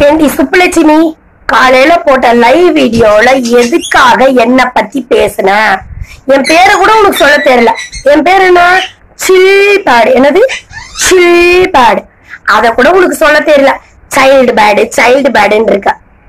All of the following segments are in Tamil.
ஏண்டி சுப்புலட்சுமி காலையில போட்ட லைவ் வீடியோல எதுக்காக என்ன பத்தி பேசுன என் பேரை கூட உனக்கு சொல்ல தெரியல என் பேர் என்ன சில் பேட் என்னது சில் பேட் அத கூட உனக்கு சொல்ல தெரியல சைல்டு பேடு சைல்டு பேடுன்னு இருக்க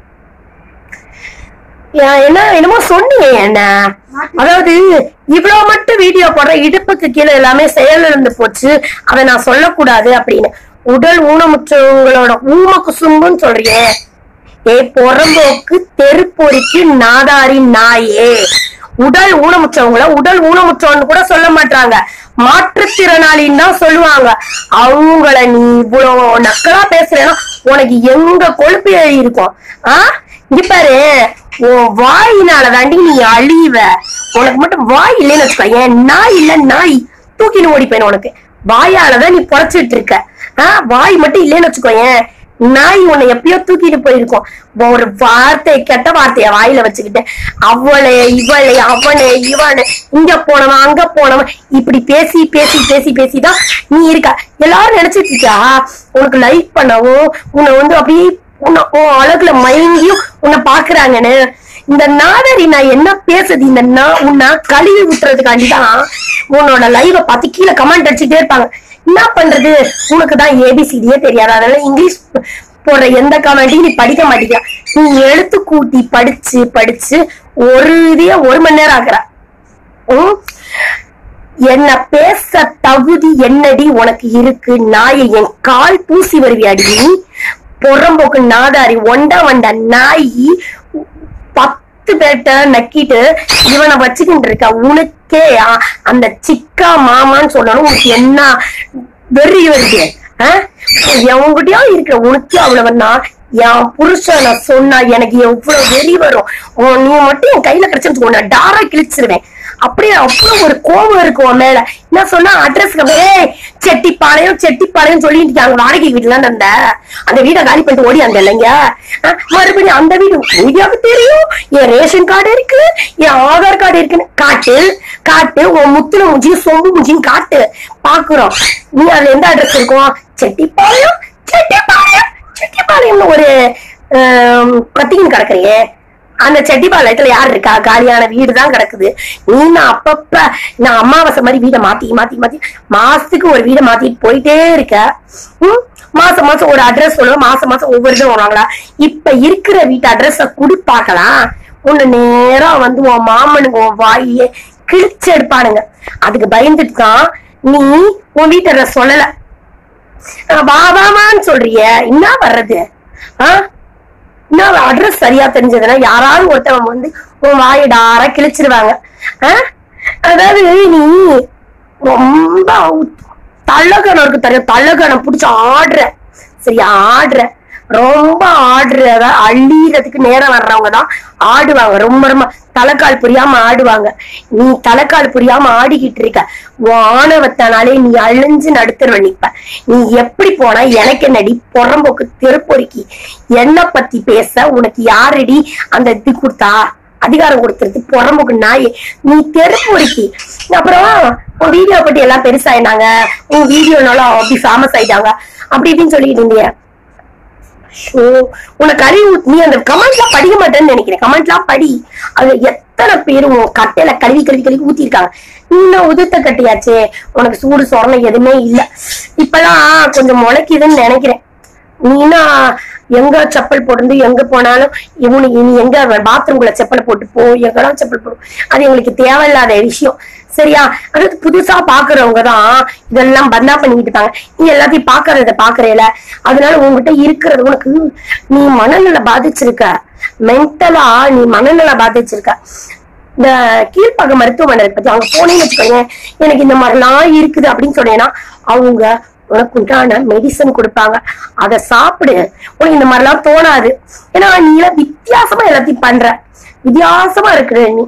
ஏன் என்ன என்னமோ சொன்னீங்க என்ன அதாவது இவ்வளவு மட்டும் வீடியோ போடுற இடுப்புக்கு கீழே எல்லாமே செயல் இருந்து போச்சு அதை நான் சொல்லக்கூடாது அப்படின்னு உடல் ஊனமுற்றவங்களோட ஊம குசும்புன்னு சொல்றியே ஏ பொறம்போக்கு தெருப்பொறிக்கு நாதாரி நாயே உடல் ஊனமுற்றவங்கள உடல் ஊனமுற்றவன்னு கூட சொல்ல மாட்டாங்க மாற்றுத்திறனாளின்னு தான் சொல்லுவாங்க அவங்கள நீ இவ்வளவு நக்கலா பேசுறேன்னா உனக்கு எங்க கொழுப்பு ஏறி இருக்கும் ஆ இங்க பாரு உன் வாயினால தாண்டி நீ அழிவ உனக்கு மட்டும் வாய் இல்லைன்னு வச்சுக்கோ ஏன் நாய் இல்ல நாய் தூக்கின்னு ஓடி போயிடும் உனக்கு வாயாலதான் நீ பொழைச்சிட்டு இருக்க ஆஹ் வாய் மட்டும் இல்லைன்னு வச்சுக்கோ ஏன் நாய் உன்னை எப்பயோ தூக்கிட்டு போயிருக்கும் ஒரு வார்த்தை கெட்ட வார்த்தைய வாயில வச்சுக்கிட்டு அவளே இவளே அவனே இவனே இங்க போனவன் அங்க போனவன் இப்படி பேசி பேசி பேசி பேசிதான் நீ இருக்க எல்லாரும் நினைச்சிட்டு இருக்கியா உனக்கு லைக் பண்ணவும் உன்னை வந்து அப்படியே உன்னை உன் அழகுல மயங்கியும் உன்னை பாக்குறாங்கன்னு இந்த நாடரி நான் என்ன பேசுது இந்த நான் உன்னை கழுவி விட்டுறதுக்காண்டி தான் உன்னோட லைவ பார்த்து கீழே கமெண்ட் அடிச்சுட்டே இருப்பாங்க என்ன பண்றது உனக்கு தான் ஏபிசிடியே தெரியாது அதனால இங்கிலீஷ் போடுற எந்த கமெண்ட்டையும் நீ படிக்க மாட்டேங்கிற நீ எழுத்து கூட்டி படிச்சு படிச்சு ஒரு இதைய ஒரு மணி நேரம் ஆக்குற உம் என்ன பேச தகுதி என்னடி உனக்கு இருக்கு நாயை என் கால் பூசி வருவியாடி நீ புறம்போக்கு நாதாரி ஒண்ட வண்ட நாயி பத்து பேர்ட்ட நக்கிட்டு இவனை வச்சுக்கிட்டு இருக்க உனக்கே ஆ, அந்த சிக்கா மாமான்னு சொல்லணும் உனக்கு என்ன வெறி வருது எவங்கிட்டயோ இருக்கிற உனக்கே அவ்வளவுன்னா என் புருஷனை சொன்னா எனக்கு எவ்வளவு வெறி வரும் உன் நீ மட்டும் என் கையில கிடைச்சு உன்னை டாரா கிழிச்சிருவேன் அப்படியே அவ்வளவு ஒரு கோபம் இருக்கு உன் மேல என்ன சொன்னா அட்ரஸ் ஏய் செட்டிப்பாளையம் செட்டிப்பாளையம் சொல்லிட்டு இருக்காங்க வாடகை வீட்டுல இருந்த அந்த வீடை காலி பண்ணிட்டு ஓடி அந்த இல்லைங்க அஹ், மறுபடியும் அந்த வீடு மீடியாவுக்கு தெரியும் என் ரேஷன் கார்டு இருக்கு என் ஆதார் கார்டு இருக்குன்னு காட்டு காட்டு உன் முத்துல முஞ்சியும் சொம்பு முஞ்சியும் காட்டு பாக்குறோம் நீ அதுல எந்த அட்ரஸ் இருக்கும் செட்டிப்பாளையம் செட்டிப்பாளையம் செட்டிப்பாளையம்னு ஒரு கத்திக்கின்னு கிடக்குறியே அந்த செட்டிப்பாளையத்துல யார் இருக்கா காலியான வீடு தான் கிடக்குது நீ நான் அப்பப்ப நான் அமாவாசை மாதிரி வீடை மாத்தி மாத்தி மாத்தி மாசத்துக்கு ஒரு வீடை மாத்திட்டு போயிட்டே இருக்க ம்? மாசம் மாசம் ஒரு அட்ரஸ் சொல்லுவோம் மாசம் மாசம் ஒவ்வொரு இதுவும் வருவாங்களா இப்ப இருக்கிற வீட்டு அட்ரஸ குடி பார்க்கலாம் உன்னை நேரா வந்து உன் மாமனுங்க உன் வாயே கிழிச்சு எடுப்பானுங்க அதுக்கு பயந்துட்டு தான் நீ உன் வீட்டு அட்ரஸ் சொல்லல அஹ் வா வாமான்னு சொல்றிய என்ன வர்றது ஆ இன்னும் அட்ரஸ் சரியா தெரிஞ்சதுன்னா யாராவது ஒருத்தவங்க வந்து உன் வாயை டாரா கிழிச்சிருவாங்க ஆ? அதாவது நீ ரொம்ப தள்ளகணம் இருக்கு தெரியும் தள்ளகணம் புடிச்சு ஆடுற சரியா ஆடுற ரொம்ப ஆடுறத அள்ளிறதுக்கு நேரம் வர்றவங்க தான் ஆடுவாங்க ரொம்ப ரொம்ப தலைக்கால் புரியாம ஆடுவாங்க நீ தலைக்கால் புரியாம ஆடிக்கிட்டு இருக்க வானவத்தனாலே நீ அழிஞ்சு நடுத்தருவ நிப்ப நீ எப்படி போனா எனக்கு என்னடி புறம்போக்கு தெருப்பொறுக்கி என்ன பத்தி பேச உனக்கு யாரடி அந்த இது கொடுத்தா அதிகாரம் கொடுத்துருக்கு புறம்போக்கு நாய் நீ தெருப்பொறுக்கி அப்புறம் உன் வீடியோ பத்தி எல்லாம் பெருசாயினாங்க உன் வீடியோனால அப்படி ஃபேமஸ் ஆயிட்டாங்க அப்படி இப்படின்னு சொல்லிட்டு இருந்தீங்க ஓ உனக்கு கழுவி ஊத்- நீ அந்த கமெண்ட்லாம் படிக்க மாட்டேன்னு நினைக்கிறேன் கமெண்ட்லாம் படி அது எத்தனை பேர் உன் கட்டையில கழுவி கழுவி கழுவி ஊத்திருக்காங்க இன்னும் உதுத்த கட்டியாச்சே உனக்கு சூடு சொரணை எதுவுமே இல்ல இப்பெல்லாம் கொஞ்சம் முளைக்குதுன்னு நினைக்கிறேன் நீனா எங்க செப்பல் போட்டு எங்க போனாலும் இவனுக்கு இனி எங்க பாத்ரூம்குள்ள செப்பல் போட்டு போ எங்கெல்லாம் செப்பல் போடும் அது எங்களுக்கு தேவையில்லாத விஷயம் சரியா அதாவது புதுசா பாக்குறவங்க தான் இதெல்லாம் பந்தா பண்ணிக்கிட்டு இருக்காங்க நீ எல்லாத்தையும் பாக்குறத பாக்குறேல அதனால உன்கிட்ட இருக்கிறது உனக்கு நீ மனநல பாதிச்சிருக்க மென்டலா நீ மனநல பாதிச்சிருக்க இந்த கீழ்ப்பாக்கம் மருத்துவமனை இருக்கு பத்தி அவங்க போனேன்னு வச்சுக்கோங்க எனக்கு இந்த மாதிரிலாம் இருக்குது அப்படின்னு சொன்னேன்னா அவங்க உனக்கு உண்டான மெடிசன் கொடுப்பாங்க அதை சாப்பிடு உனக்கு இந்த மாதிரிலாம் தோணாது ஏன்னா நீ எல்லாம் வித்தியாசமா எல்லாத்தையும் பண்ற வித்தியாசமா இருக்கிற நீ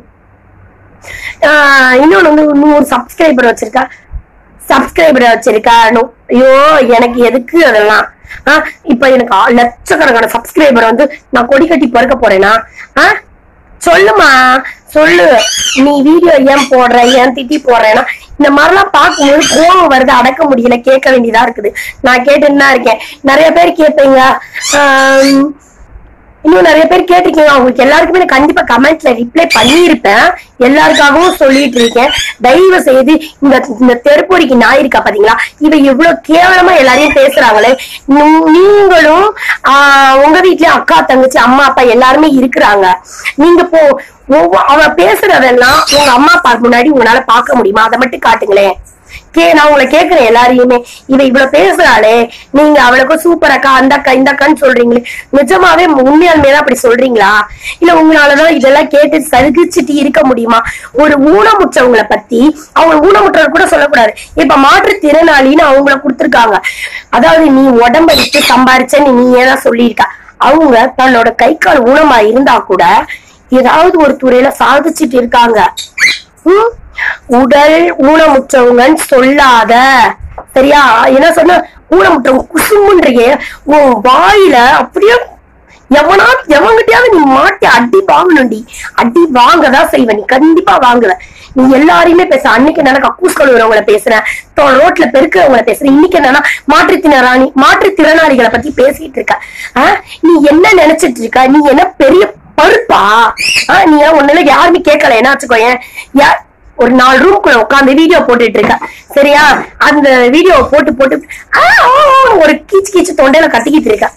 ஆஹ் இன்னொன்னு வந்து நூறு சப்ஸ்கிரைபர் வச்சிருக்கா சப்ஸ்கிரைபர் வச்சிருக்கா நூ- ஐயோ எனக்கு எதுக்கு அதெல்லாம் ஆஹ் இப்ப எனக்கு ஆ- லட்சக்கணக்கான சப்ஸ்கிரைபர் வந்து நான் கொடி கட்டி பிறக்க போறேனா ஆஹ் சொல்லுமா சொல்லு நீ வீடியோ ஏன் போடுற ஏன் திட்டி போடுறேன்னா இந்த மாதிரிலாம் பார்க்கும்போது கோவம் வருது அடக்க முடியல கேட்க வேண்டியதா இருக்குது நான் கேட்டுன்னு தான் இருக்கேன் நிறைய பேர் கேட்பீங்க ஆம், இன்னும் நிறைய பேர் கேட்டிருக்கீங்க அவங்களுக்கு எல்லாருக்குமே நான் கண்டிப்பா கமெண்ட்ல ரிப்ளை பண்ணியிருப்பேன் எல்லாருக்காகவும் சொல்லிட்டு இருக்கேன் தயவு செய்து இந்த இந்த தெருப்பொறிக்கு நாய் இருக்கா பாத்தீங்களா இவ இவ்வளவு கேவலமா எல்லாரையும் பேசுறாங்களே நீ- நீங்களும் ஆஹ், உங்க வீட்லயும் அக்கா தங்கச்சி அம்மா அப்பா எல்லாருமே இருக்கிறாங்க நீங்க போ ஒவ்வொ- அவ பேசுறதெல்லாம் உங்க அம்மா அப்பா முன்னாடி உங்களால பார்க்க முடியுமா அதை மட்டும் காட்டுங்களேன் கே நான் உங்களை கேக்குறேன் எல்லாரையுமே இவ இவ்வளவு பேசுறாளே நீங்க அவளுக்கும் சூப்பர் அக்கா அந்த அக்கா இந்த அக்கான்னு சொல்றீங்களே நிஜமாவே உண்மையாலுமே தான் அப்படி சொல்றீங்களா இல்ல உங்களாலதான் இதெல்லாம் கேட்டு சகிச்சுட்டு இருக்க முடியுமா ஒரு ஊனமுற்றவங்களை பத்தி அவங்க ஊனமுற்றவர் கூட சொல்லக்கூடாது இப்ப மாற்றுத்திறனாளின்னு அவங்கள கொடுத்திருக்காங்க அதாவது நீ உடம்ப விட்டு சம்பாரிச்சேன்னு நீ ஏதான் சொல்லியிருக்க அவங்க தன்னோட கை கால் ஊனமா இருந்தா கூட ஏதாவது ஒரு துறையில சாதிச்சுட்டு இருக்காங்க ம்? உடல் ஊனமுற்றவங்கன்னு சொல்லாத சரியா என்ன சொன்ன ஊனமுற்றவங்க குசுமுன்றியே உன் வாயில அப்படியே எவனா எவங்கிட்டயாவது நீ மாட்டி அடி வாங்கணும்டி அடி வாங்கதான் செய்வ நீ கண்டிப்பா வாங்குவ நீ எல்லாரையுமே பேச அன்னைக்கு என்னன்னா கக்கூஸ் கழுவுறவங்கள பேசுறேன் தொ- ரோட்ல பெருக்கிறவங்கள பேசுறேன் இன்னைக்கு என்னன்னா மாற்றுத்திறனாளி மாற்றுத்திறனாளிகளை பத்தி பேசிட்டு இருக்க ஆ? நீ என்ன நினைச்சிட்டு இருக்க நீ என்ன பெரிய பருப்பா ஆ, நீ உன்னால யாருமே கேட்கல என்ன வச்சுக்கோயேன் யா- ஒரு நாலு ரூம்குள்ள உட்காந்து வீடியோ போட்டுட்டு இருக்க சரியா அந்த வீடியோ போட்டு போட்டு ஆ, ஆ, ஆ, ஒரு கீச்சு கீச்சு தொண்டையில கத்திக்கிட்டு இருக்க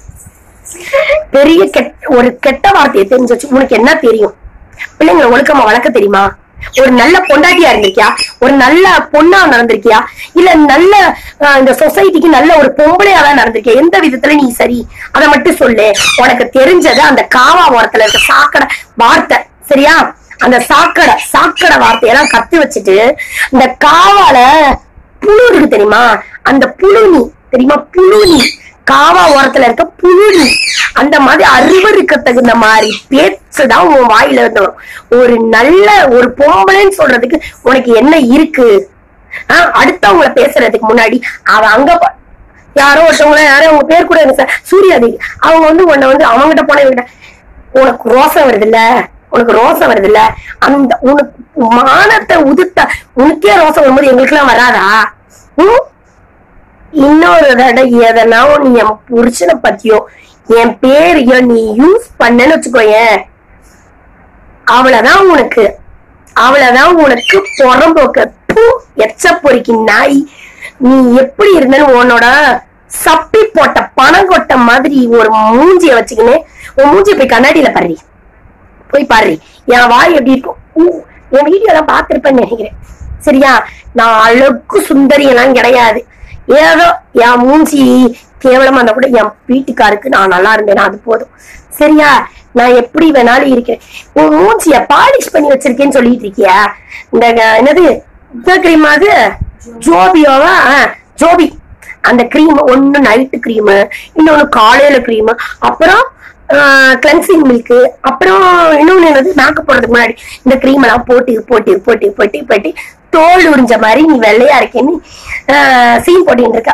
பெரிய கெட் ஒரு கெட்ட வார்த்தையை தெரிஞ்சு வச்சு உனக்கு என்ன தெரியும் பிள்ளைங்களை ஒழுக்கமா வளர்க்க தெரியுமா ஒரு நல்ல பொண்டாட்டியா இருந்திருக்கியா ஒரு நல்ல பொண்ணா நடந்திருக்கியா இல்ல நல்ல ஆஹ், இந்த சொசைட்டிக்கு நல்ல ஒரு பொம்பளையா தான் நடந்திருக்கியா எந்த விதத்துல நீ சரி அதை மட்டும் சொல்லு உனக்கு தெரிஞ்சது அந்த காவா ஓரத்துல இருக்க சாக்கடை வார்த்தை சரியா அந்த சாக்கடை சாக்கடை வார்த்தையெல்லாம் கத்து வச்சுட்டு இந்த காவால புழு இருக்கு தெரியுமா அந்த புழுனி தெரியுமா புழுனி காவா ஓரத்துல இருக்க புழுனி அந்த மாதிரி அருவருக்கு தகுந்த மாதிரி பேச்சுதான் உன் வாயில இருந்து வரும் ஒரு நல்ல ஒரு பொம்பளைன்னு சொல்றதுக்கு உனக்கு என்ன இருக்கு ஆஹ் அடுத்தவங்கள பேசுறதுக்கு முன்னாடி அவ அங்க ப- யாரோ ஒருத்தவங்கள யாரோ அவங்க பேர் கூட எனக்கு சூர்யாதேவி அவங்க வந்து உன்னை வந்து அவங்ககிட்ட போன இவங்கிட்ட உனக்கு ரோசம் வருது இல்ல உனக்கு ரோசம் வருது இல்ல அந்த உனக்கு மானத்தை உதுத்த உனக்கே ரோசம் வரும்போது எங்களுக்கு எல்லாம் வராதா ம்? இன்னொரு தடவை எதனா நீ என் புருஷனை பத்தியோ என் பேரையோ நீ யூஸ் பண்ணன்னு வச்சுக்கோயேன் அவ்வளவுதான் உனக்கு அவ்வளவுதான் உனக்கு புறம்போக்க பூ எச்ச பொறுக்கி நாய் நீ எப்படி இருந்தன்னு உன்னோட சப்பி போட்ட பணம் கொட்ட மாதிரி ஒரு மூஞ்சிய வச்சுக்கின்னு உன் மூஞ்சிய போய் கண்ணாடியில பாரு போய் பாரு என் வாய் எப்படி இருக்கும் ஊ, என் வீடியோ எல்லாம் பார்த்திருப்பேன்னு நினைக்கிறேன் சரியா நான் அழகு சுந்தரி எல்லாம் கிடையாது ஏதோ என் மூஞ்சி கேவலமா இருந்தா கூட என் வீட்டுக்காருக்கு நான் நல்லா இருந்தேனா அது போதும் சரியா நான் எப்படி வேணாலும் இருக்கேன் உன் மூஞ்சிய பாலிஷ் பண்ணி வச்சிருக்கேன்னு சொல்லிட்டு இருக்கியா இந்த அஹ், என்னது கிரீம் அது ஜோபியோவா ஆ, ஜோபி அந்த கிரீம் ஒண்ணு நைட்டு கிரீம் இன்னொன்னு காலையில கிரீம் அப்புறம் கிளென்சிங் மில்க் அப்புறம் இன்னொன்னு என்னது மேக்கப் போடுறதுக்கு முன்னாடி இந்த கிரீம் எல்லாம் போட்டு போட்டு போட்டு போட்டு போட்டு தோல் உறிஞ்ச மாதிரி நீ வெள்ளையா இருக்கேன்னு சீன் போட்டுட்டு இருக்க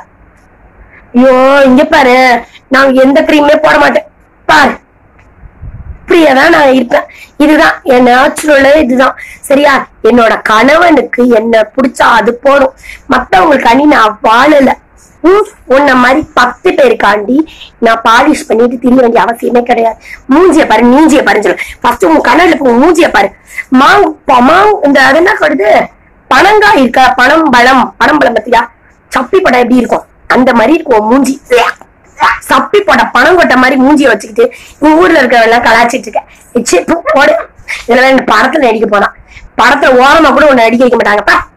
ஐயோ இங்க பாரு நான் எந்த கிரீமே போட மாட்டேன் பாரு இப்படியே தான் நான் இருப்பேன் இதுதான் என் நேச்சுரல் இதுதான் சரியா என்னோட கணவனுக்கு என்ன பிடிச்சா அது போதும் மத்தவங்களுக்காண்டி நான் வாழல ம், உன்ன மாதிரி பத்து பேருக்காண்டி நான் பாலிஷ் பண்ணிட்டு திரிய வேண்டிய அவசியமே கிடையாது மூஞ்சிய பாரு நீஞ்சிய பாரு சொல்லு ஃபர்ஸ்ட் உன் கண்ணாடில போய் உன் மூஞ்சிய பாரு மாங் ப- மாங் இந்த அது என்ன கடுது பனங்காய் இருக்க பனம் பழம் பனம் பழம் பத்தியா சப்பி படம் எப்படி இருக்கும் அந்த மாதிரி இருக்கும் உன் மூஞ்சி சப்பி போட பணம் கொட்ட மாதிரி மூஞ்சிய வச்சுக்கிட்டு நீ ஊர்ல இருக்கவங்க எல்லாம் கலாச்சிட்டு இருக்க எச்சி, பு, போடு இதெல்லாம் இந்த படத்துல நடிக்க போனா படத்துல ஓரமா கூட உன்னை நடிக்க வைக்க மாட்டாங்கப்பா